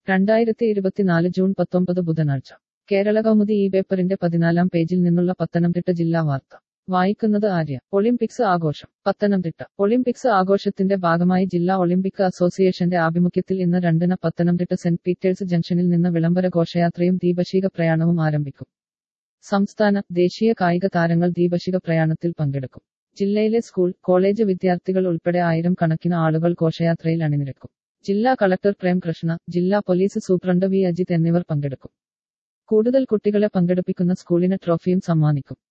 രണ്ടായിരത്തി ഇരുപത്തിനാല് ജൂൺ പത്തൊമ്പത് ബുധനാഴ്ച കേരള കൗമുദി ഈ പേപ്പറിന്റെ പതിനാലാം പേജിൽ നിന്നുള്ള പത്തനംതിട്ട ജില്ലാ വാർത്ത വായിക്കുന്നത് ആര്യ ഒളിമ്പിക്സ് ആഘോഷം പത്തനംതിട്ട ഒളിമ്പിക്സ് ആഘോഷത്തിന്റെ ഭാഗമായി ജില്ലാ ഒളിമ്പിക് അസോസിയേഷന്റെ ആഭിമുഖ്യത്തിൽ ഇന്ന് രണ്ടിന് പത്തനംതിട്ട സെന്റ് പീറ്റേഴ്സ് ജംഗ്ഷനിൽ നിന്ന് വിളംബര ഘോഷയാത്രയും ദീപശിഖ പ്രയാണവും ആരംഭിക്കും സംസ്ഥാന ദേശീയ കായിക താരങ്ങൾ ദീപശിഖ പ്രയാണത്തിൽ പങ്കെടുക്കും ജില്ലയിലെ സ്കൂൾ കോളേജ് വിദ്യാർത്ഥികൾ ഉൾപ്പെടെ ആയിരം കണക്കിന് ആളുകൾ ഘോഷയാത്രയിൽ അണിനിരക്കും ജില്ലാ കളക്ടർ പ്രേംകൃഷ്ണ ജില്ലാ പോലീസ് സൂപ്രണ്ട് വി അജിത് എന്നിവർ പങ്കെടുക്കും കൂടുതൽ കുട്ടികളെ പങ്കെടുപ്പിക്കുന്ന സ്കൂളിന് ട്രോഫിയും സമ്മാനിക്കും